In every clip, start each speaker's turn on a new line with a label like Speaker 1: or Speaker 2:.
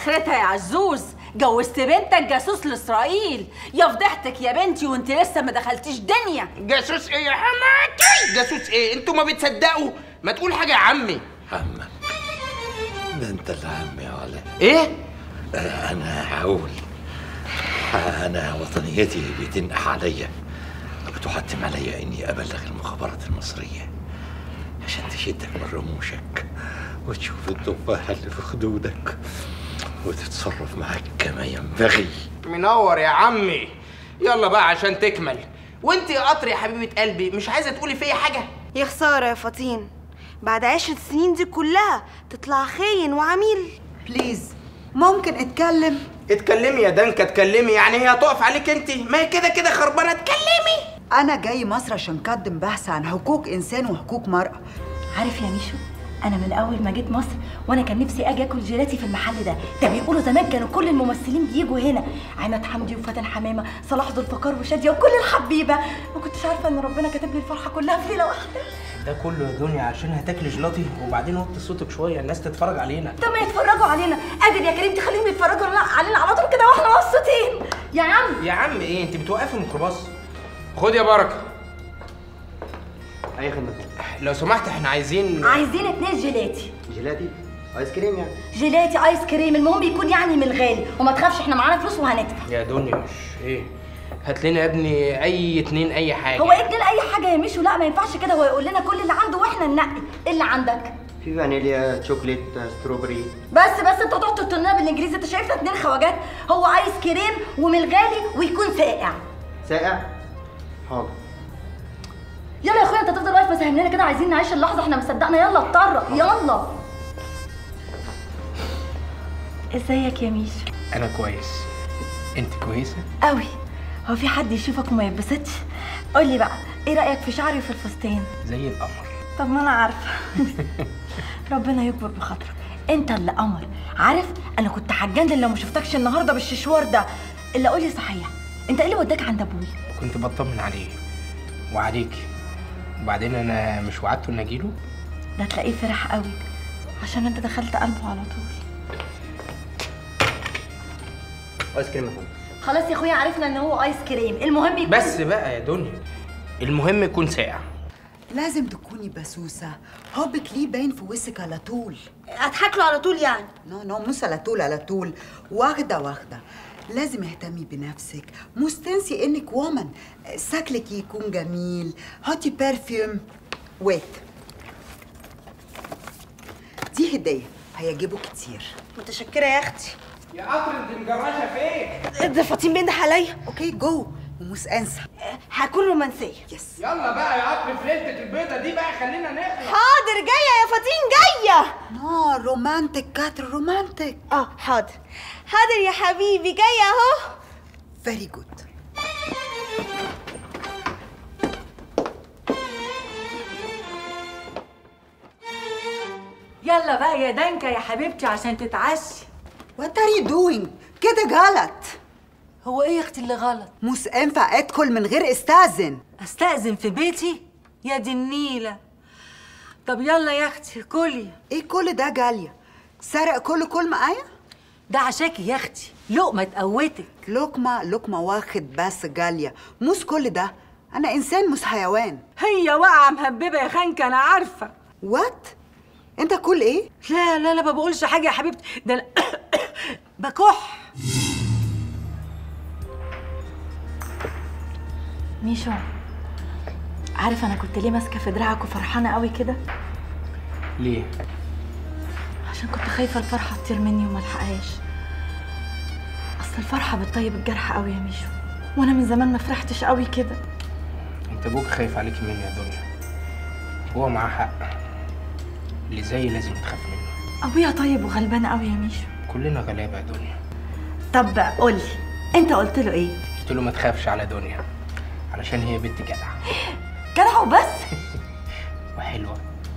Speaker 1: اخرتها يا عزوز جوزت بنتك جاسوس لاسرائيل يا فضحتك يا بنتي وانت لسه ما دخلتيش دنيا
Speaker 2: جاسوس ايه يا حماتي جاسوس ايه انتوا ما بتصدقوا ما تقول حاجه يا عمي
Speaker 3: عمك ده انت اللي عمي يا ولا
Speaker 2: ايه
Speaker 3: انا هقول انا وطنيتي بتنقح عليا وبتحتم عليا اني ابلغ المخابرات المصريه عشان تشدك من رموشك وتشوف التفاحه اللي في خدودك وتتصرف معاك كما ينبغي
Speaker 2: منور يا عمي يلا بقى عشان تكمل وانت يا قطر يا حبيبه قلبي مش عايزه تقولي فيا حاجه
Speaker 4: يا خسارة يا فطين بعد عشر سنين دي كلها تطلع خاين وعميل
Speaker 5: بليز ممكن اتكلم
Speaker 2: اتكلمي يا دنكه اتكلمي يعني هي هتقف عليك انت ما هي كده كده خربانه اتكلمي
Speaker 5: انا جاي مصر عشان اقدم بحث عن حقوق انسان وحقوق مرأة
Speaker 6: عارف يا ميشو انا من اول ما جيت مصر وانا كان نفسي اجي اكل جيلاتي في المحل ده ده بيقولوا زمان كانوا كل الممثلين بيجوا هنا عماد حمدي وفاتن حمامه صلاح ذو الفقار وشاديه وكل الحبيبه ما كنتش عارفه ان ربنا كاتب لي الفرحه كلها في ليله واحده
Speaker 7: ده كله يا دنيا عشان هتاكلي جيلاتي وبعدين وطي صوتك شويه الناس تتفرج علينا
Speaker 6: طب ما يتفرجوا علينا قادر يا كريم تخليهم يتفرجوا علينا على طول كده واحنا مبسوطين يا عم
Speaker 2: يا عم ايه انت بتوقفي الميكروباص خد يا بركه
Speaker 8: اي خدمه
Speaker 2: لو سمحت احنا عايزين
Speaker 6: عايزين اتنين جيلاتي
Speaker 8: جيلاتي ايس كريم يعني
Speaker 6: جيلاتي ايس كريم المهم يكون يعني من الغالي وما تخافش احنا معانا فلوس وهندفع
Speaker 2: يا دنيا مش ايه هات لنا يا ابني اي اتنين اي حاجه
Speaker 6: هو اتنين اي حاجه يا ميشو لا ما ينفعش كده هو يقول لنا كل اللي عنده واحنا ننقي ايه اللي عندك
Speaker 8: في فانيليا شوكليت ستروبري
Speaker 6: بس بس انت تقعد تقول لنا بالانجليزي انت شايفنا اتنين خواجات هو ايس كريم ومن الغالي ويكون ساقع
Speaker 8: ساقع حاضر
Speaker 6: يلا يا اخويا انت تفضل واقف مساهم لنا كده عايزين نعيش اللحظه احنا مصدقنا يلا اتطرق يلا ازيك يا ميشو
Speaker 7: انا كويس انت كويسه
Speaker 6: قوي هو في حد يشوفك وما يتبسطش قول لي بقى ايه رايك في شعري وفي الفستان
Speaker 7: زي القمر
Speaker 6: طب ما انا عارفه ربنا يكبر بخاطرك انت اللي قمر عارف انا كنت هتجنن لو ما شفتكش النهارده بالششوار ده الا قول لي صحيح انت ايه اللي وداك عند ابوي
Speaker 7: كنت بطمن عليه وعليكي وبعدين انا مش وعدته ان اجيله
Speaker 6: ده تلاقيه فرح قوي عشان انت دخلت قلبه على طول
Speaker 8: ايس كريم يا فندم
Speaker 6: خلاص يا اخويا عرفنا ان هو ايس كريم المهم يكون
Speaker 2: بس بقى يا دنيا المهم يكون ساقع
Speaker 5: لازم تكوني بسوسة حبك ليه باين في وشك على طول
Speaker 4: اضحك له على طول يعني
Speaker 5: نو نو مش على طول على طول واخدة واخدة لازم اهتمي بنفسك مش تنسي انك وومن شكلك يكون جميل حطي برفيوم ويت دي هدية هيعجبوا كتير
Speaker 4: متشكرة يا اختي
Speaker 2: يا قطر انت مجرشه فين
Speaker 4: ده فاطين بينده عليا
Speaker 5: اوكي جو ومش انسى
Speaker 4: هكون رومانسية
Speaker 5: يس
Speaker 2: يلا بقى يا قطر في ليلتك البيضه دي بقى خلينا نخلص
Speaker 4: حاضر جاية يا فاطين جاية
Speaker 5: نو رومانتك كاتر رومانتك
Speaker 4: اه حاضر حاضر يا حبيبي جاية اهو
Speaker 5: فيري جود
Speaker 1: يلا بقى يا دنكه يا حبيبتي عشان تتعشي
Speaker 5: وات ار يو دوينج كده غلط
Speaker 1: هو ايه يا اختي اللي غلط
Speaker 5: مش ينفع ادخل من غير استاذن
Speaker 1: استأذن في بيتي يا دي النيلة طب يلا يا اختي كلي
Speaker 5: ايه كل ده جالية سرق كل كل معايا
Speaker 1: ده عشاكي يا اختي لقمة تقوتك
Speaker 5: لقمة لقمة واخد بس جالية مش كل ده انا انسان مش حيوان
Speaker 1: هي واقعة مهببة يا خانكة انا عارفة
Speaker 5: وات انت كل ايه
Speaker 1: لا لا لا ما بقولش حاجة يا حبيبتي ده انا بكح
Speaker 6: ميشو عارف انا كنت ليه ماسكه في دراعك وفرحانه قوي كده
Speaker 7: ليه
Speaker 6: عشان كنت خايفه الفرحه تطير مني وما الحقهاش اصل الفرحه بتطيب الجرح قوي يا ميشو وانا من زمان ما فرحتش قوي كده
Speaker 7: انت ابوك خايف عليكي مني يا دنيا هو معاه حق اللي زي لازم تخاف منه
Speaker 6: ابويا طيب وغلبان قوي يا ميشو
Speaker 7: كلنا غلابه يا دنيا
Speaker 6: طب قول لي انت قلت له ايه
Speaker 7: قلت له ما تخافش على دنيا علشان هي بنت جدعه
Speaker 6: جدع وبس
Speaker 7: وحلوه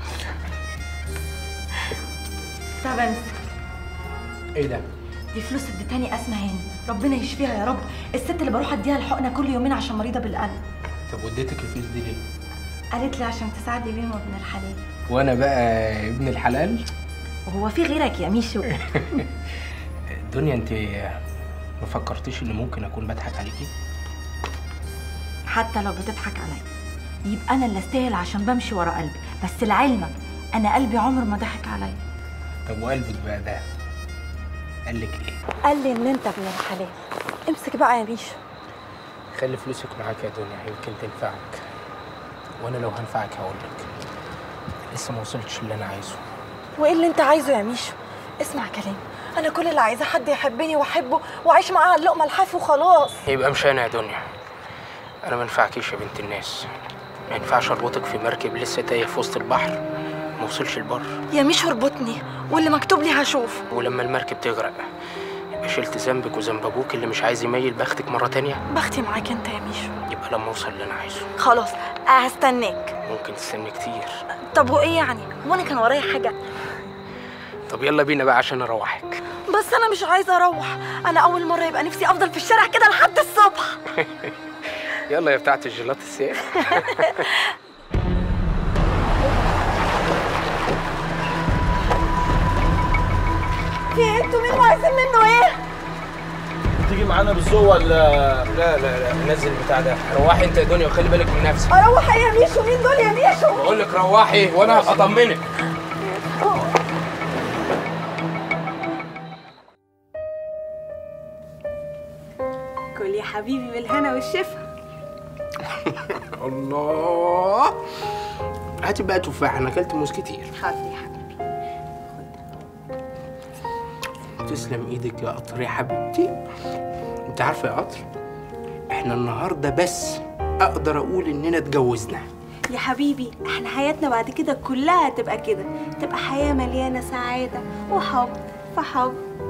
Speaker 6: طب امسك
Speaker 7: ايه ده
Speaker 6: دي فلوس اديتاني اسمى هاني ربنا يشفيها يا رب الست اللي بروح اديها الحقنه كل يومين عشان مريضه بالقلب
Speaker 7: طب وديتك الفلوس دي ليه
Speaker 6: قالت لي عشان تساعدي بيهم ابن الحلال
Speaker 7: وانا بقى ابن الحلال
Speaker 6: وهو في غيرك يا ميشو
Speaker 7: دنيا انت ما فكرتيش ان ممكن اكون بضحك عليكي
Speaker 6: حتى لو بتضحك عليا يبقى انا اللي استاهل عشان بمشي ورا قلبي بس لعلمك انا قلبي عمر ما ضحك عليا
Speaker 7: طب وقلبك بقى ده قال لك ايه
Speaker 6: قال لي ان انت ابن الحلال امسك بقى يا ميشو
Speaker 7: خلي فلوسك معاك يا دنيا يمكن تنفعك وانا لو هنفعك هقول لك لسه ما وصلتش اللي انا عايزه
Speaker 6: وايه اللي انت عايزه يا ميشو اسمع كلامي انا كل اللي عايزاه حد يحبني واحبه واعيش معاه على اللقمه الحاف وخلاص
Speaker 7: يبقى مش انا يا دنيا انا ما ينفعكيش يا بنت الناس ما ينفعش اربطك في مركب لسه تايه في وسط البحر ما وصلش البر
Speaker 6: يا ميشو اربطني واللي مكتوب لي هشوف
Speaker 7: ولما المركب تغرق يبقى شلت ذنبك وذنب ابوك اللي مش عايز يميل بختك مره تانية
Speaker 6: بختي معاك انت يا ميشو
Speaker 7: يبقى لما اوصل اللي انا عايزه
Speaker 6: خلاص هستناك
Speaker 7: ممكن تستني كتير
Speaker 6: طب وايه يعني وانا كان ورايا حاجه
Speaker 7: طب يلا بينا بقى عشان اروحك
Speaker 6: بس انا مش عايزه اروح انا اول مره يبقى نفسي افضل في الشارع كده لحد الصبح
Speaker 7: يلا يا بتاعت الجيلات السير
Speaker 6: في إيه؟ انتوا مين وعايزين منه ايه
Speaker 9: تيجي معانا بالذوق ولا
Speaker 7: لا لا لا نزل البتاع ده روحي انت يا دنيا وخلي بالك من نفسك
Speaker 6: اروح ايه يا ميشو مين دول يا ميشو
Speaker 7: بقول لك روحي وانا اطمنك
Speaker 4: كل يا حبيبي بالهنا والشفا
Speaker 7: الله هاتي بقى تفاح انا اكلت موز كتير
Speaker 4: حاضر يا حبيبي
Speaker 7: تسلم ايدك يا قطر يا حبيبتي انت عارفه يا قطر احنا النهارده بس اقدر اقول اننا اتجوزنا
Speaker 4: يا حبيبي احنا حياتنا بعد كده كلها تبقى كده تبقى حياة مليانة سعادة وحب فحب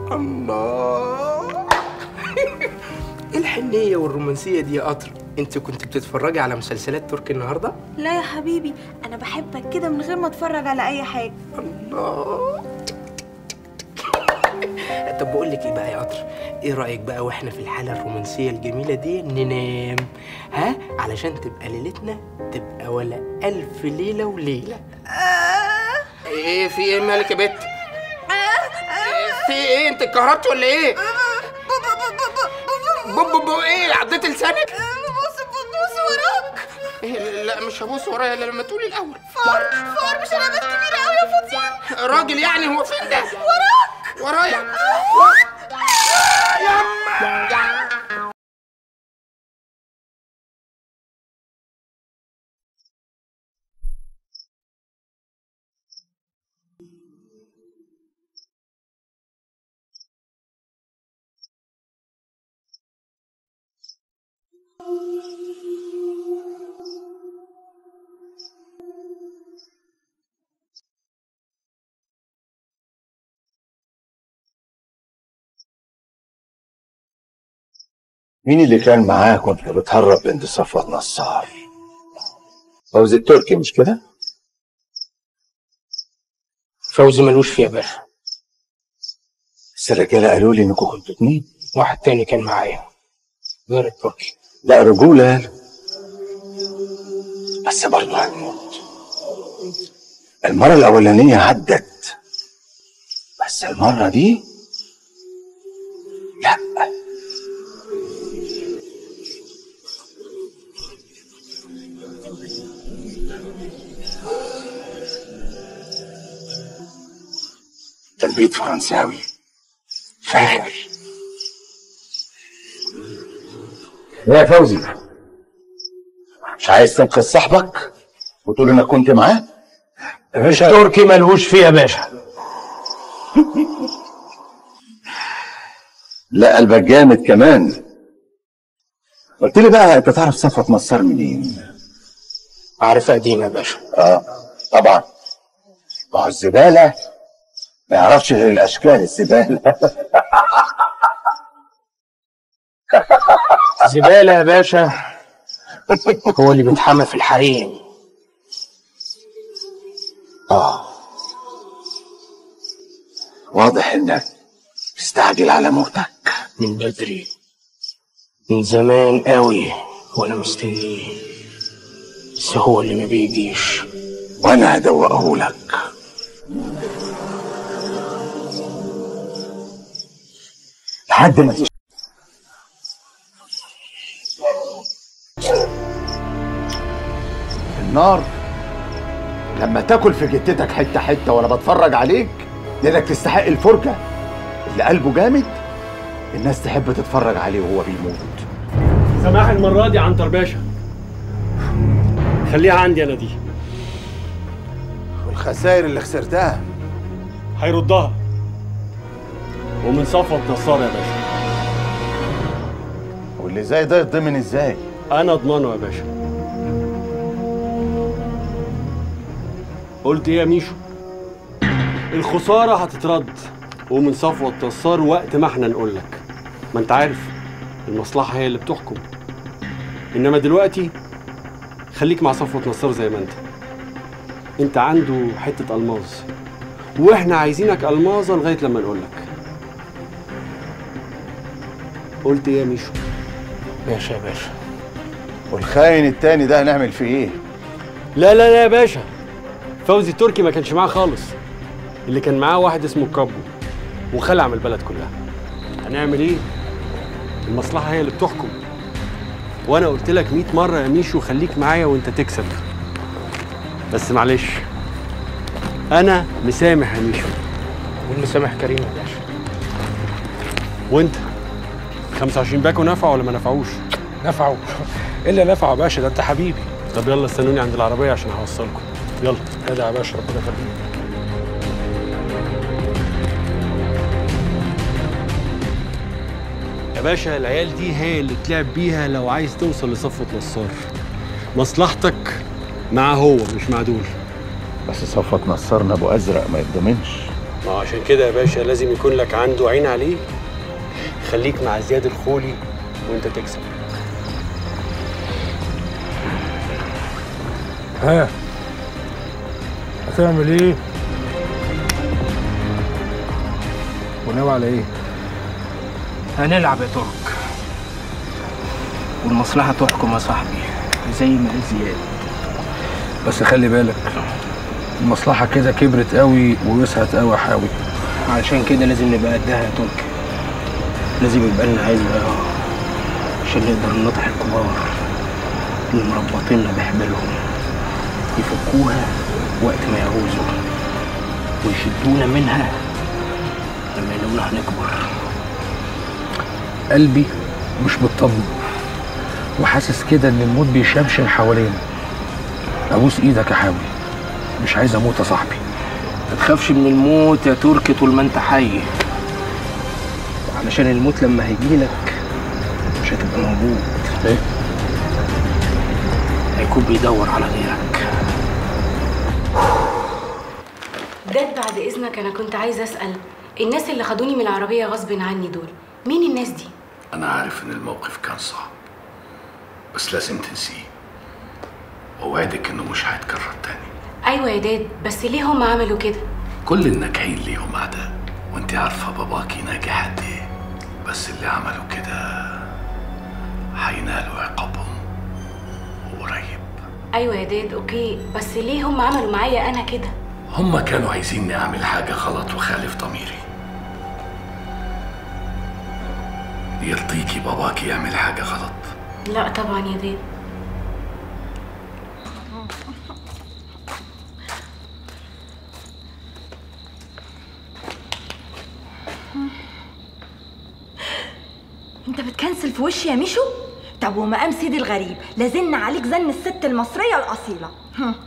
Speaker 7: الله ايه الحنيه والرومانسيه دي يا قطر انت كنت بتتفرجي على مسلسلات تركي النهارده
Speaker 4: لا يا حبيبي انا بحبك كده من غير ما اتفرج على اي حاجة
Speaker 7: الله طب بقول لك ايه بقى يا قطر ايه رايك بقى واحنا في الحاله الرومانسيه الجميله دي ننام ها علشان تبقى ليلتنا تبقى ولا الف ليله وليله ايه في ايه مالك يا بت في ايه انت اتكهربت ولا ايه بوب بوب بوب ايه عضيت لسانك
Speaker 4: بص بص وراك
Speaker 7: إيه لا مش هبص ورايا الا لما تقولي الاول
Speaker 4: فار فار مش علامات كبيرة قوي يا فطين
Speaker 7: راجل يعني هو فين ده
Speaker 4: وراك
Speaker 7: ورايا
Speaker 3: مين اللي كان معاك وانت بتهرب بنت صفوت نصار؟ فوزي التركي مش كده؟
Speaker 7: فوزي ملوش فيها باشا
Speaker 3: بس الرجاله قالوا لي انكم كنتوا اتنين
Speaker 7: واحد تاني كان معايا غير التركي
Speaker 3: لا رجوله بس برضه هتموت المرة الأولانية عدت بس المرة دي لا تلبيت فرنساوي فاخر يا فوزي مش عايز تنقذ صاحبك وتقول انك كنت معاه
Speaker 9: باشا تركي ملهوش فيها باشا
Speaker 3: لا قلبك جامد كمان قلت لي بقى انت تعرف صفوت نصار منين
Speaker 7: عارف قديم يا باشا
Speaker 3: اه طبعا ما هو الزباله ما يعرفش غير الاشكال الزباله
Speaker 7: زبالة يا باشا هو اللي بيتحمى في الحريم
Speaker 3: واضح انك مستعجل على موتك
Speaker 7: من بدري من زمان قوي وانا مستنيه بس هو اللي ما بيجيش
Speaker 3: وانا هدوقه لك لحد ما تش- النار لما تاكل في جتتك حته حته وانا بتفرج عليك لانك تستحق الفرجه اللي قلبه جامد الناس تحب تتفرج عليه وهو بيموت
Speaker 10: سماح المرة دي عنتر باشا خليها عندي انا دي
Speaker 3: والخسائر اللي خسرتها
Speaker 10: هيردها ومن صفوة نصار يا باشا
Speaker 3: واللي زي ده يتضمن ازاي
Speaker 10: انا اضمنه يا باشا قلت ايه يا ميشو الخسارة هتترد ومن صفوة نصار وقت ما احنا نقول لك ما انت عارف المصلحة هي اللي بتحكم انما دلوقتي خليك مع صفوة نصار زي ما انت انت عنده حتة الماظ واحنا عايزينك الماظة لغاية لما نقول لك قلت ايه يا ميشو
Speaker 9: ماشي يا باشا
Speaker 3: والخاين التاني ده هنعمل فيه ايه
Speaker 10: لا لا لا يا باشا فوزي التركي ما كانش معاه خالص اللي كان معاه واحد اسمه كابو وخلع من البلد كلها هنعمل ايه المصلحه هي اللي بتحكم وانا قلت لك 100 مره يا ميشو خليك معايا وانت تكسب بس معلش انا مسامح يا ميشو
Speaker 7: والمسامح كريم يا باشا
Speaker 10: وانت 25 باكو نفعوا ولا ما نفعوش
Speaker 9: نفعوا الا نفعوا يا باشا ده انت حبيبي
Speaker 10: طب يلا استنوني عند العربيه عشان هوصلكم يلا
Speaker 9: جدع يا باشا ربنا يخليك
Speaker 10: يا باشا العيال دي هي اللي تلعب بيها لو عايز توصل لصفوة نصار مصلحتك مع هو مش مع دول
Speaker 3: بس صفوة نصرنا ابو ازرق ما يتضمنش
Speaker 10: ما هو عشان كده يا باشا لازم يكون لك عنده عين عليه خليك مع زياد الخولي وانت تكسب
Speaker 9: ها هتعمل ايه وناوي على ايه
Speaker 7: هنلعب يا ترك والمصلحة تحكم يا صاحبي زي ما قال زياد
Speaker 9: بس خلي بالك المصلحة كده كبرت قوي ووسعت قوي يا حاوي
Speaker 7: عشان كده لازم نبقى قدها يا ترك لازم يبقى لنا عزة عشان نقدر ننطح الكبار اللي مربطيننا بحبالهم يفكوها وقت ما يعوزوا ويشدونا منها لما يلاقونا هنكبر
Speaker 9: قلبي مش مطمن وحاسس كده ان الموت بيشمشم حوالينا ابوس ايدك يا حاوي مش عايز اموت يا صاحبي
Speaker 7: ما تخافش من الموت يا تركي طول ما انت حي علشان الموت لما هيجيلك مش هتبقى موجود
Speaker 9: ايه
Speaker 7: هيكون بيدور على غيرك
Speaker 11: داد بعد اذنك انا كنت عايزه اسال الناس اللي خدوني من العربيه غصب عني دول مين الناس دي
Speaker 12: أنا عارف إن الموقف كان صعب بس لازم تنسيه وأوعدك إنه مش هيتكرر تاني
Speaker 11: ايوه يا داد بس ليه هم عملوا كده
Speaker 12: كل الناجحين ليهم أعداء وأنت عارفة باباكي ناجح قد إيه بس اللي عملوا كده هينالوا عقابهم وقريب
Speaker 11: ايوه يا داد اوكي بس ليه هم عملوا معايا انا كده
Speaker 12: هما كانوا عايزيني أعمل حاجة غلط وخالف ضميري يرضيكي باباكي يعمل حاجة غلط
Speaker 11: لا طبعا يا داد
Speaker 6: انت بتكنسل في وشي يا ميشو طب ومقام سيدي الغريب لازلنا عليك زن الست المصريه الاصيله هم.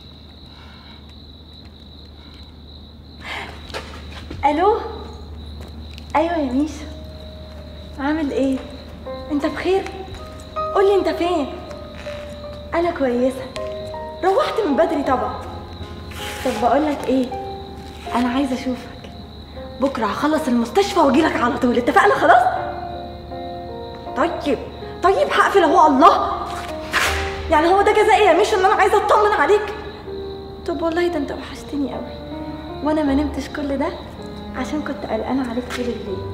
Speaker 6: الو ايوه يا ميشو عامل ايه انت بخير قولي انت فين انا كويسه روحت من بدري طبعا طب بقولك ايه انا عايزه اشوفك بكره هخلص المستشفى واجيلك على طول اتفقنا خلاص طيب طيب هقفل اهو الله يعني هو ده جزائي يا مش ان انا عايزه اطمن عليك طب والله ده انت وحشتني قوي وانا ما نمتش كل ده عشان كنت قلقانه عليك طول الليل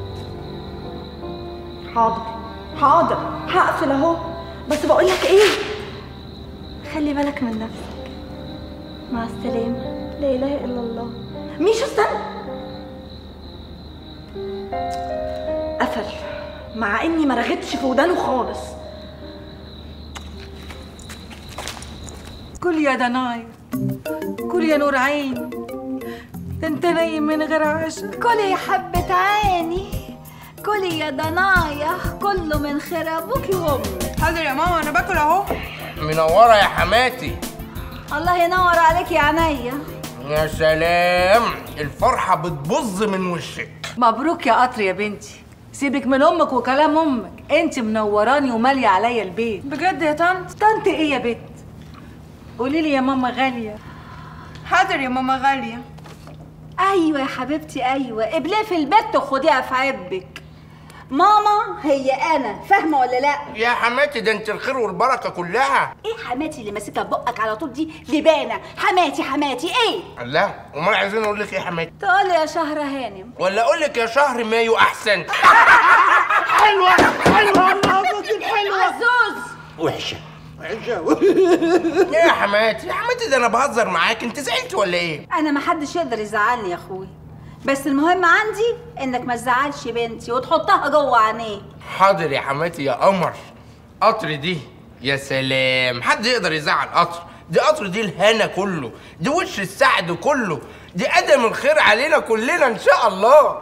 Speaker 6: حاضر حاضر هقفل اهو بس بقول لك ايه خلي بالك من نفسك مع السلامه لا اله الا الله ميشو استنى قفل مع اني ما رغتش في ودانه خالص
Speaker 1: كل يا دناي كل يا نور عيني ده انت نايم من غير عشاء
Speaker 13: كلي يا حبة عيني كلي يا ضنايا كله من خير ابوكي وامك
Speaker 14: حاضر يا ماما انا باكل اهو
Speaker 2: منوره يا حماتي
Speaker 13: الله ينور عليك يا عينيا
Speaker 2: يا سلام الفرحه بتبظ من وشك
Speaker 1: مبروك يا قطر يا بنتي سيبك من امك وكلام امك انت منوراني وماليه عليا البيت
Speaker 14: بجد يا طنط
Speaker 1: طنط ايه يا بت قولي لي يا ماما غاليه
Speaker 14: حاضر يا ماما غاليه
Speaker 13: ايوه يا حبيبتي ايوه قبليه في البيت وخديها في عبك ماما هي انا فاهمه ولا لا
Speaker 2: يا حماتي ده انت الخير والبركه كلها
Speaker 13: ايه حماتي اللي ماسكها بقك على طول دي لبانه حماتي حماتي ايه
Speaker 2: لا امال عايزين اقول لك ايه يا حماتي
Speaker 13: تقول يا شهر هانم
Speaker 2: ولا اقول لك يا شهر مايو احسن
Speaker 7: حلوه حلوه الله حلوه
Speaker 13: عزوز
Speaker 2: وحشه ايه يا حماتي يا حماتي ده انا بهزر معاك انت زعلت ولا ايه
Speaker 13: انا ما حدش يقدر يزعلني يا اخوي بس المهم عندي انك ما تزعلش بنتي وتحطها جوه عينيه
Speaker 2: حاضر يا حماتي يا قمر قطر دي يا سلام حد يقدر يزعل قطر دي قطر دي الهنا كله دي وش السعد كله دي قدم الخير علينا كلنا ان شاء الله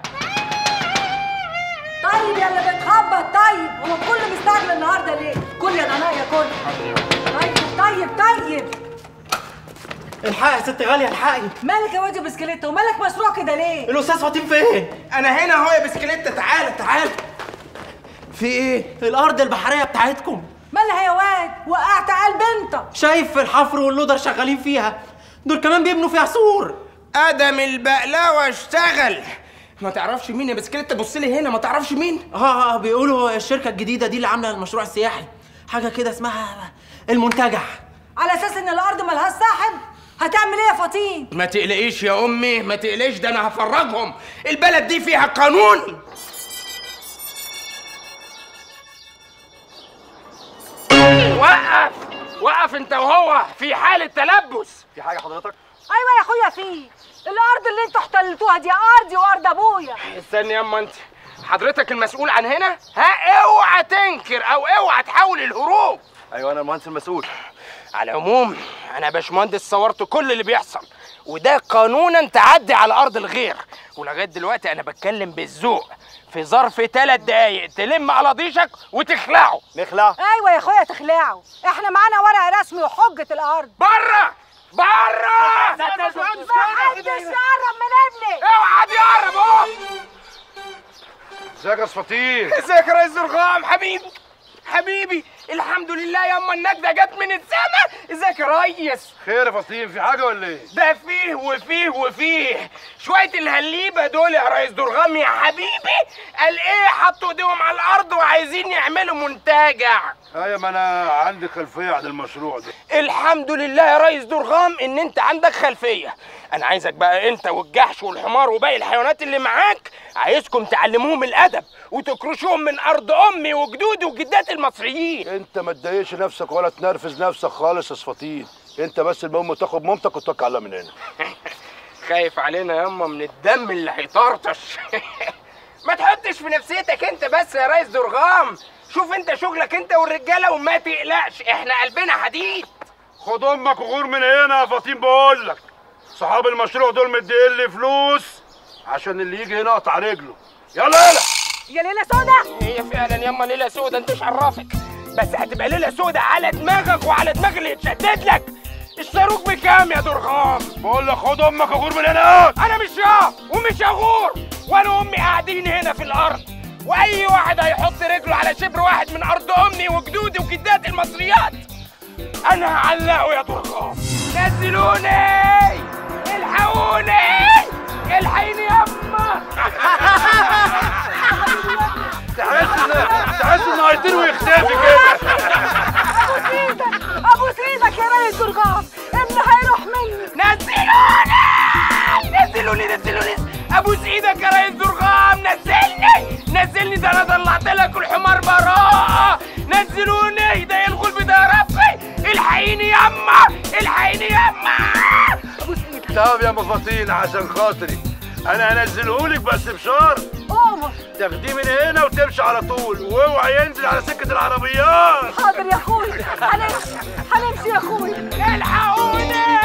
Speaker 1: طيب يا اللي بتخبط طيب هو الكل مستعجل النهارده ليه كل يا ضنايا كل طيب طيب طيب
Speaker 7: الحقي يا ست غاليه الحقي
Speaker 1: مالك يا واد بسكليته ومالك مسروع كده ليه
Speaker 7: الاستاذ فاطين فين
Speaker 2: انا هنا اهو يا بسكليتة تعالى تعالى في ايه
Speaker 7: الارض البحريه بتاعتكم
Speaker 1: مالها يا واد وقعت قلب انت
Speaker 7: شايف في الحفر واللودر شغالين فيها دول كمان بيبنوا فيها سور
Speaker 2: ادم البقلاوه اشتغل ما تعرفش مين يا بسكليتة بص لي هنا ما تعرفش مين
Speaker 7: اه اه بيقولوا الشركه الجديده دي اللي عامله المشروع السياحي حاجه كده اسمها المنتجع
Speaker 1: على اساس ان الارض ملهاش صاحب هتعمل ايه يا فطين
Speaker 2: ما تقلقيش يا امي ما تقلقيش ده انا هفرجهم البلد دي فيها قانون وقف وقف انت وهو في حالة تلبس
Speaker 10: في حاجه حضرتك
Speaker 1: ايوه يا اخويا في الارض اللي انتوا احتلتوها دي ارضي وارض ابويا
Speaker 2: استني ياما انت حضرتك المسؤول عن هنا ها اوعى تنكر او اوعى تحاول الهروب
Speaker 10: ايوه انا المهندس المسؤول
Speaker 2: على العموم انا باشمهندس صورت كل اللي بيحصل وده قانونا تعدي على ارض الغير ولغايه دلوقتي انا بتكلم بالذوق في ظرف ثلاث دقايق تلم قلاضيشك وتخلعه
Speaker 10: نخلع
Speaker 1: ايوه يا اخويا تخلعوا احنا معانا ورق رسمي وحجه الارض
Speaker 2: بره بره
Speaker 1: ما حدش يقرب من ابني
Speaker 2: اوعى حد يقرب اهو
Speaker 9: ازيك يا اسفاطين
Speaker 2: ازيك يا ريس درغام حبيبي حبيبي الحمد لله ياما النجدة جت من السما ازيك يا ريس
Speaker 9: خير يا فاطين في حاجه ولا ايه
Speaker 2: ده فيه وفيه وفيه شوية الهليبة دول يا ريس درغام يا حبيبي قال ايه حطوا ايديهم على الارض وعايزين يعملوا منتجع
Speaker 9: ايوه ما انا عندي خلفيه عن المشروع ده
Speaker 2: الحمد لله يا ريس درغام ان انت عندك خلفيه انا عايزك بقى انت والجحش والحمار وباقي الحيوانات اللي معاك عايزكم تعلموهم الادب وتكرشوهم من ارض امي وجدودي وجدات المصريين
Speaker 9: انت ما تضايقش نفسك ولا تنرفز نفسك خالص يا اسفاطين انت بس المهم تاخد مامتك وتوكل عليها من هنا
Speaker 2: خايف علينا ياما من الدم اللي هيطرطش ما تحطش في نفسيتك انت بس يا ريس درغام شوف انت شغلك انت والرجاله وما تقلقش احنا قلبنا حديد
Speaker 9: خد امك وغور من هنا يا فاطين بقول لك صحاب المشروع دول مديين لي فلوس عشان اللي يجي هنا اقطع رجله يلا يلا
Speaker 1: يا ليله سودا
Speaker 2: هي فعلا ياما ليله سودا انت مش عرفك بس هتبقى ليله سودا على دماغك وعلى دماغ اللي يتشدد لك الصاروخ بكام يا درغام
Speaker 9: بقول لك خد امك وغور من هنا
Speaker 2: انا مش يا ومش هغور وانا وامي قاعدين هنا في الارض واي واحد هيحط رجله على شبر واحد من ارض امي وجدودي وجداتي المصريات انا هعلقه يا درغام نزلوني الحقوني الحقيني يما
Speaker 9: تحس ان تحس ان هيطير ويختفي كده
Speaker 1: ابوس ايدك يا ريس درغام ابني هيروح مني
Speaker 2: نزلوني نزلوني نزلوني ابوس ايدك يا ريس درغام نزلني نزلني ده انا طلعت لك الحمار براءة نزلوني ده يلغوا البداية رفي الحقيني يما الحقيني يما
Speaker 9: طب يا مفاطين عشان خاطري انا هنزلهولك بس بشرط
Speaker 1: قوموا
Speaker 15: تاخديه من هنا وتمشي على طول واوعى ينزل على سكه العربيات
Speaker 1: حاضر يا اخوي هنمشي هنمشي يا اخوي
Speaker 2: الحقوني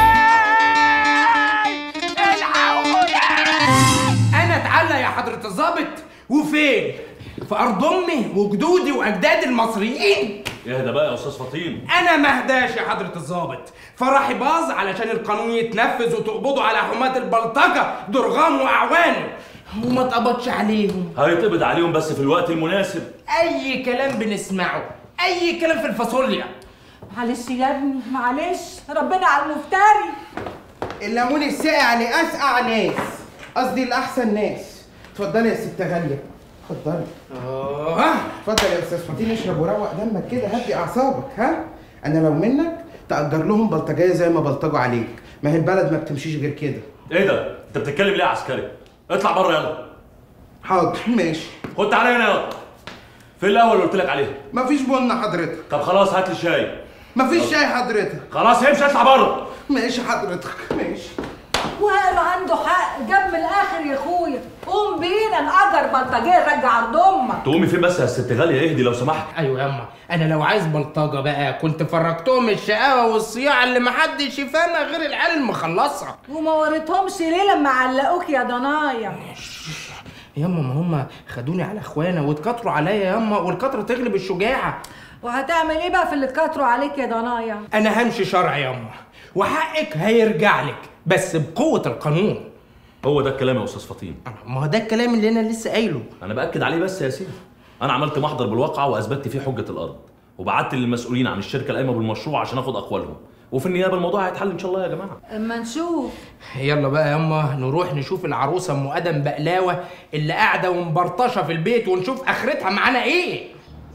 Speaker 2: الحقوني
Speaker 7: انا اتعلى يا حضرة الظابط وفين؟ في ارض امي وجدودي واجدادي المصريين
Speaker 16: اهدى بقى يا استاذ فطين
Speaker 7: انا ما اهداش يا حضرة الظابط فرحي باظ علشان القانون يتنفذ وتقبضوا على حماة البلطجة درغام واعوانه وما اتقبضش عليهم
Speaker 16: هيتقبض عليهم بس في الوقت المناسب
Speaker 7: اي كلام بنسمعه اي كلام في الفاصوليا
Speaker 1: معلش يا ابني معلش ربنا على المفتري
Speaker 7: الليمون الساقع لأسقع ناس قصدي الأحسن ناس اتفضلي يا ست غالية اتفضلي اه اتفضل يا استاذ فطين اشرب وروق دمك كده هدي اعصابك ها انا لو منك تأجر لهم بلطجية زي ما بلطجوا عليك ما هي البلد ما بتمشيش غير كده
Speaker 16: ايه ده انت بتتكلم ليه يا عسكري اطلع بره يلا
Speaker 7: حاضر ماشي
Speaker 16: خد تعالى هنا يلا فين القهوه اللي قلت لك عليها
Speaker 7: مفيش بن حضرتك
Speaker 16: طب خلاص هات لي شاي
Speaker 7: مفيش شاي حضرتك
Speaker 16: خلاص امشي اطلع بره
Speaker 7: ماشي حضرتك ماشي
Speaker 1: وقالوا عنده حق جاب من الاخر يا اخويا قوم بينا نأجر بلطجيه نرجع عرض امك
Speaker 16: تقومي فين بس يا ست غاليه اهدي لو سمحت
Speaker 7: ايوه ياما انا لو عايز بلطجه بقى كنت فرجتهم الشقاوه والصياعه اللي محدش يفهمها غير العيال المخلصه
Speaker 1: وما وريتهمش ليه لما علقوك يا ضنايا
Speaker 7: ياما ما هم خدوني على اخوانا واتكتروا عليا ياما والكتره تغلب الشجاعه
Speaker 1: وهتعمل ايه بقى في اللي اتكتروا عليك يا ضنايا
Speaker 7: انا همشي شرع ياما وحقك هيرجع لك بس بقوه القانون
Speaker 16: هو ده الكلام يا استاذ فطين
Speaker 7: ما هو ده الكلام اللي انا لسه قايله
Speaker 16: انا باكد عليه بس يا سيدي انا عملت محضر بالواقع واثبتت فيه حجه الارض وبعت للمسؤولين عن الشركه القايمه بالمشروع عشان اخد اقوالهم وفي النيابه الموضوع هيتحل ان شاء الله يا جماعه
Speaker 1: اما نشوف
Speaker 7: يلا بقى ياما نروح نشوف العروسه ام ادم بقلاوه اللي قاعده ومبرطشه في البيت ونشوف اخرتها معانا ايه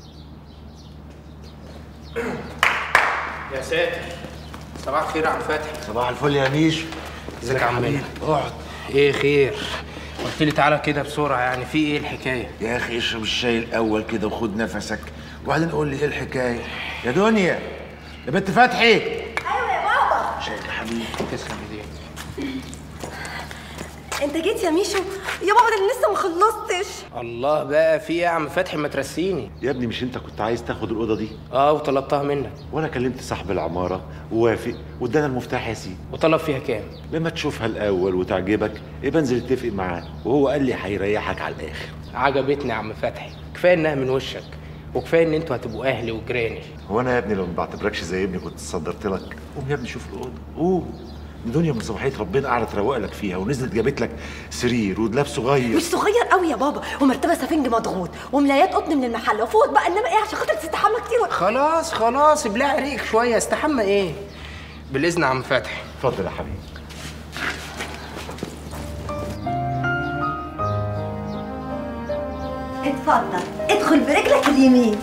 Speaker 7: يا ساتر صباح الخير يا عم فتحي
Speaker 17: صباح الفل يا ميشو
Speaker 7: ازيك يا عم اقعد ايه خير قلت لي تعالى كده بسرعه يعني في ايه الحكايه
Speaker 17: يا اخي اشرب الشاي الاول كده وخد نفسك وبعدين قول لي ايه الحكايه يا دنيا يا بنت فتحي
Speaker 6: ايوه يا بابا
Speaker 17: شايف يا حبيبي
Speaker 7: تسلم ايديك
Speaker 6: انت جيت يا ميشو يا بابا ده انا لسه ما خلصتش
Speaker 7: الله بقى في ايه يا عم فتحي ما ترسيني
Speaker 17: يا ابني مش انت كنت عايز تاخد الاوضه دي
Speaker 7: اه وطلبتها منك
Speaker 17: وانا كلمت صاحب العماره ووافق وادانا المفتاح يا سيدي
Speaker 7: وطلب فيها كام
Speaker 17: لما تشوفها الاول وتعجبك يبقى انزل اتفق معاه وهو قال لي هيريحك على الاخر
Speaker 7: عجبتني يا عم فتحي كفايه انها من وشك وكفايه ان انتوا هتبقوا اهلي وجيراني
Speaker 17: هو انا يا ابني لو ما بعتبركش زي ابني كنت صدرت لك قوم يا ابني شوف الاوضه قوم دي دنيا من صباحيه ربنا قعدت تروق لك فيها ونزلت جابت لك سرير ودولاب صغير
Speaker 6: مش صغير قوي يا بابا ومرتبه سفنج مضغوط وملايات قطن من المحل وفوت بقى انما ايه عشان خاطر تستحمى كتير و...
Speaker 7: خلاص خلاص ابلع ريق شويه استحمى ايه بالاذن يا عم فتحي
Speaker 17: اتفضل يا حبيبي
Speaker 6: اتفضل ادخل برجلك اليمين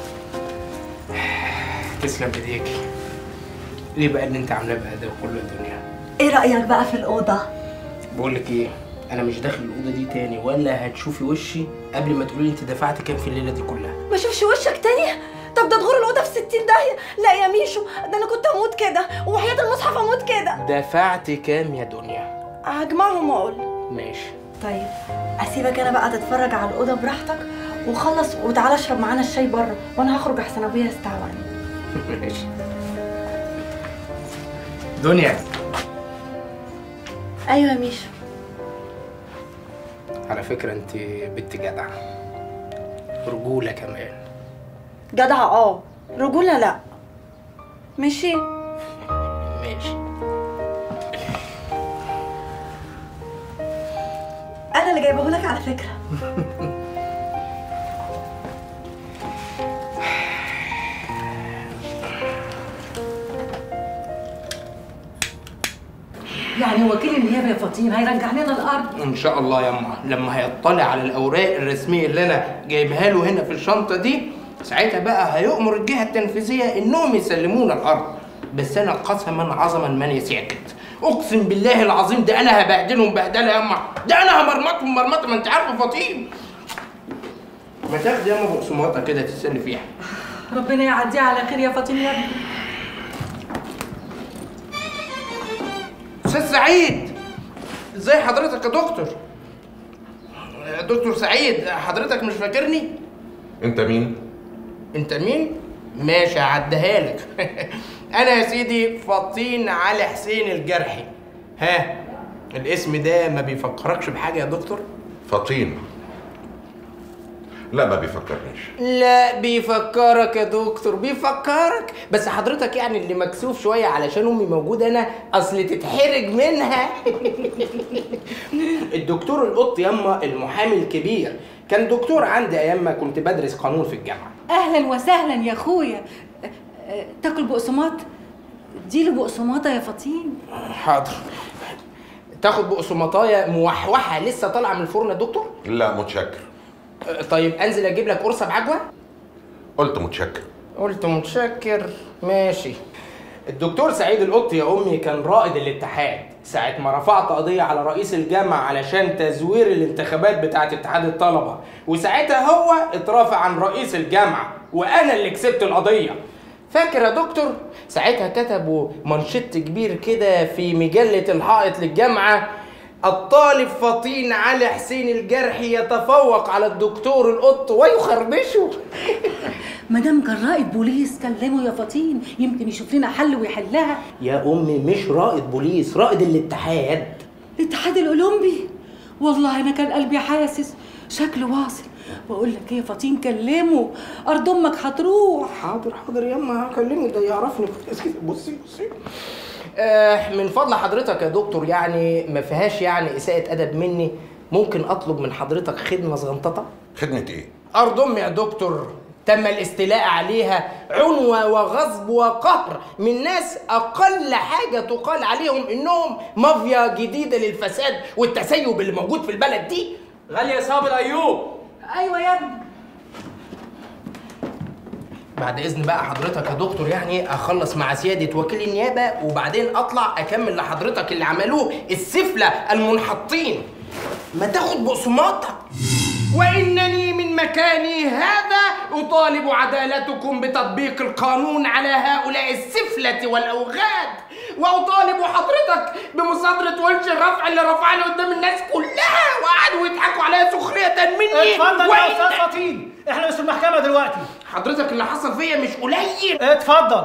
Speaker 7: تسلم ايديكي ليه بقى اللي انت عاملاه بقى ده كل الدنيا
Speaker 6: ايه رايك بقى في الاوضه
Speaker 7: بقول لك ايه انا مش داخل الاوضه دي تاني ولا هتشوفي وشي قبل ما تقولي لي انت دفعت كام في الليله دي كلها
Speaker 6: ما اشوفش وشك تاني طب ده تغور الاوضه في 60 داهيه لا يا ميشو ده انا كنت هموت كده وحياه المصحف اموت كده
Speaker 7: دفعت كام يا دنيا
Speaker 6: هجمعهم واقول
Speaker 7: ماشي
Speaker 6: طيب اسيبك انا بقى تتفرج على الاوضه براحتك وخلص وتعالى اشرب معانا الشاي بره وانا هخرج احسن ابويا يستعواني
Speaker 7: ماشي دنيا
Speaker 6: ايوه يا ميشو
Speaker 7: على فكره انت بنت جدعه رجوله كمان
Speaker 6: جدعه اه رجوله لا ماشي
Speaker 7: ماشي
Speaker 6: انا اللي جايبه لك على فكره
Speaker 1: يعني وكيل النيابه يا فطين هيرجع لنا الارض
Speaker 7: ان شاء الله ياما لما هيطلع على الاوراق الرسميه اللي انا جايبها له هنا في الشنطه دي ساعتها بقى هيؤمر الجهه التنفيذيه انهم يسلمونا الارض بس انا قسما عظما من يسعدك اقسم بالله العظيم ده انا هبهدلهم بهدله ياما ده انا همرمطهم مرمطه ما انت عارفه فطين ما تاخدي ياما بقسماطه كده تتسلي فيها
Speaker 1: ربنا يعديها على خير يا فطين يا ابني
Speaker 7: استاذ سعيد ازاي حضرتك يا دكتور دكتور سعيد حضرتك مش فاكرني
Speaker 12: انت مين
Speaker 7: انت مين ماشي هعديها لك انا يا سيدي فطين علي حسين الجرحي ها الاسم ده ما بيفكركش بحاجه يا دكتور
Speaker 12: فطين لا ما بيفكرنيش
Speaker 7: لا بيفكرك يا دكتور بيفكرك بس حضرتك يعني اللي مكسوف شويه علشان امي موجوده انا اصل تتحرج منها الدكتور القط يما المحامي الكبير كان دكتور عندي ايام ما كنت بدرس قانون في الجامعه
Speaker 13: اهلا وسهلا يا اخويا أه، أه، تاكل بقسماط اديله بقسماطه يا فطين
Speaker 7: حاضر تاخد بقسماطايه موحوحه لسه طالعه من الفرن يا دكتور
Speaker 12: لا متشكر
Speaker 7: أه، طيب انزل اجيب لك قرصه بعجوه
Speaker 12: قلت متشكر
Speaker 7: قلت متشكر ماشي الدكتور سعيد القط يا امي كان رائد الاتحاد ساعة ما رفعت قضية على رئيس الجامعة علشان تزوير الانتخابات بتاعة اتحاد الطلبة وساعتها هو اترافع عن رئيس الجامعة وأنا اللي كسبت القضية فاكر يا دكتور ساعتها كتبوا منشط كبير كده في مجلة الحائط للجامعة الطالب فطين علي حسين الجرحي يتفوق على الدكتور القط ويخربشه
Speaker 13: مدام كان رائد بوليس كلمه يا فطين يمكن يشوف لنا حل ويحلها
Speaker 7: يا امي مش رائد بوليس رائد الاتحاد
Speaker 13: الاتحاد الاولمبي والله انا كان قلبي حاسس شكله واصل بقول لك ايه يا فطين كلمه ارض امك هتروح
Speaker 7: حاضر حاضر ياما هكلمه ده يعرفني كويس كده بصي بصي آه من فضل حضرتك يا دكتور يعني ما فيهاش يعني اساءة ادب مني ممكن اطلب من حضرتك خدمه صغنططه
Speaker 12: خدمة ايه؟
Speaker 7: ارض امي يا دكتور تم الاستيلاء عليها عنوة وغصب وقهر من ناس اقل حاجه تقال عليهم انهم مافيا جديده للفساد والتسيب اللي موجود في البلد دي
Speaker 10: غالية صابر ايوب
Speaker 13: ايوه يا ابني
Speaker 7: بعد اذن بقى حضرتك يا دكتور يعني اخلص مع سياده وكيل النيابه وبعدين اطلع اكمل لحضرتك اللي عملوه السفله المنحطين ما تاخد بقسماط وانني من مكاني هذا اطالب عدالتكم بتطبيق القانون على هؤلاء السفله والاوغاد واطالب حضرتك بمصادره ونش الرفع اللي رفعني قدام الناس كلها وقعدوا يضحكوا عليا سخريه مني
Speaker 18: اتفضل يا
Speaker 7: وإن-
Speaker 18: استاذ فطين احنا مش في المحكمه دلوقتي
Speaker 7: حضرتك اللي حصل فيا مش قليل
Speaker 18: اتفضل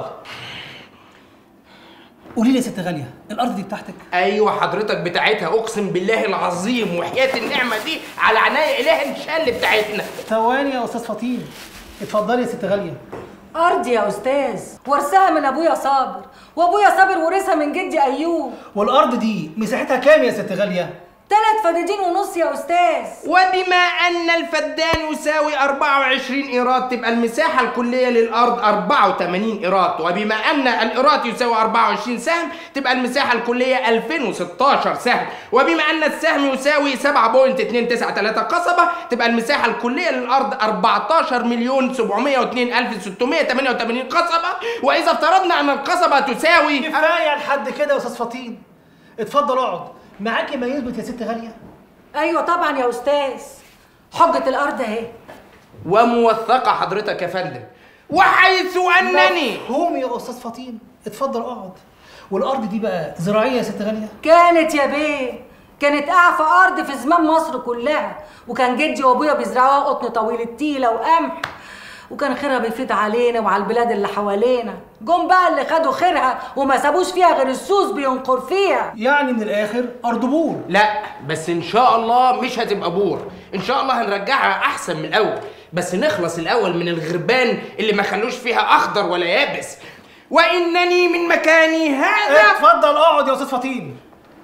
Speaker 18: قولي لي يا ست غاليه الارض دي بتاعتك
Speaker 7: ايوه حضرتك بتاعتها اقسم بالله العظيم وحياه النعمه دي على عناية اله ان شاء الله بتاعتنا
Speaker 18: ثواني يا استاذ فطين اتفضلي يا ست غاليه
Speaker 13: ارض يا استاذ ورثها من ابويا صابر وابويا صابر ورثها من جدي ايوب
Speaker 18: والارض دي مساحتها كام يا ست غاليه
Speaker 13: ثلاث فدادين ونص يا استاذ
Speaker 7: وبما ان الفدان يساوي 24 ايراد تبقى المساحه الكليه للارض 84 ايراد وبما ان الايراد يساوي 24 سهم تبقى المساحه الكليه 2016 سهم وبما ان السهم يساوي 7.293 قصبه تبقى المساحه الكليه للارض 14 مليون 702 الف 688 قصبه واذا افترضنا ان القصبه تساوي
Speaker 18: كفايه لحد كده يا استاذ فطين اتفضل اقعد معاكي ما يثبت يا ست غاليه
Speaker 13: ايوه طبعا يا استاذ حجه الارض اهي
Speaker 7: وموثقه حضرتك يا فندم وحيث انني
Speaker 18: مفهوم يا استاذ فطين اتفضل اقعد والارض دي بقى زراعيه يا ست غاليه
Speaker 13: كانت يا بيه كانت اعفى ارض في زمان مصر كلها وكان جدي وابويا بيزرعوها قطن طويل التيله وقمح وكان خيرها بيفيض علينا وعلى البلاد اللي حوالينا جم بقى اللي خدوا خيرها وما سابوش فيها غير السوس بينقر فيها
Speaker 18: يعني من الاخر ارض بور
Speaker 7: لا بس ان شاء الله مش هتبقى بور ان شاء الله هنرجعها احسن من الاول بس نخلص الاول من الغربان اللي ما خلوش فيها اخضر ولا يابس وانني من مكاني هذا
Speaker 18: اتفضل اقعد يا استاذ فطين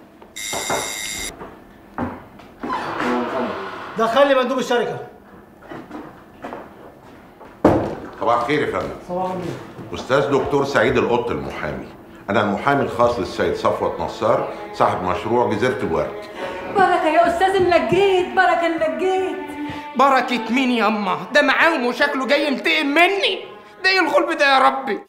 Speaker 18: دخلي مندوب الشركه
Speaker 12: صباح الخير يا فندم
Speaker 18: صباح النور
Speaker 12: استاذ دكتور سعيد القط المحامي انا المحامي الخاص للسيد صفوت نصار صاحب مشروع جزيره الورد
Speaker 13: بركه يا استاذ انك بركه انك
Speaker 7: بركة مين ياما ده معاهم وشكله جاي ينتقم مني ده ايه الغلب ده يا ربي